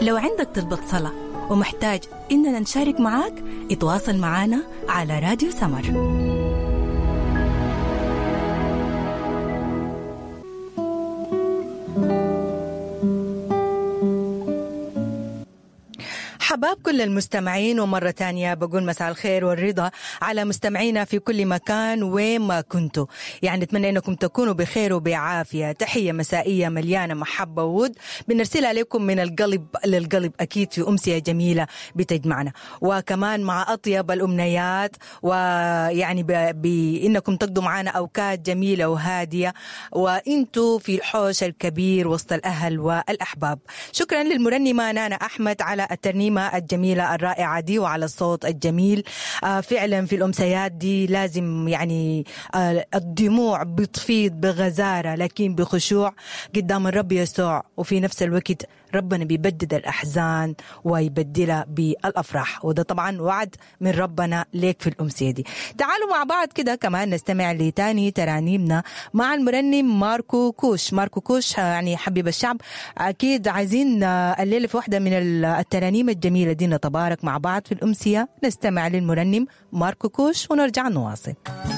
لو عندك طلبة صلاة ومحتاج إننا نشارك معاك اتواصل معنا على راديو سمر حباب كل المستمعين ومرة تانية بقول مساء الخير والرضا على مستمعينا في كل مكان وين ما كنتوا يعني أتمنى أنكم تكونوا بخير وبعافية تحية مسائية مليانة محبة وود بنرسلها لكم من القلب للقلب أكيد في أمسية جميلة بتجمعنا وكمان مع أطيب الأمنيات ويعني بأنكم تقضوا معنا أوقات جميلة وهادية وإنتوا في الحوش الكبير وسط الأهل والأحباب شكرا للمرنمة نانا أحمد على الترنيمة الجميلة الرائعة دي وعلى الصوت الجميل آه فعلا في الأمسيات دي لازم يعني آه الدموع بتفيض بغزارة لكن بخشوع قدام الرب يسوع وفي نفس الوقت ربنا بيبدد الأحزان ويبدلها بالأفراح وده طبعا وعد من ربنا ليك في الأمسية دي تعالوا مع بعض كده كمان نستمع لتاني ترانيمنا مع المرنم ماركو كوش ماركو كوش يعني حبيب الشعب أكيد عايزين الليلة في واحدة من الترانيم الجميلة دي نتبارك مع بعض في الأمسية نستمع للمرنم ماركو كوش ونرجع نواصل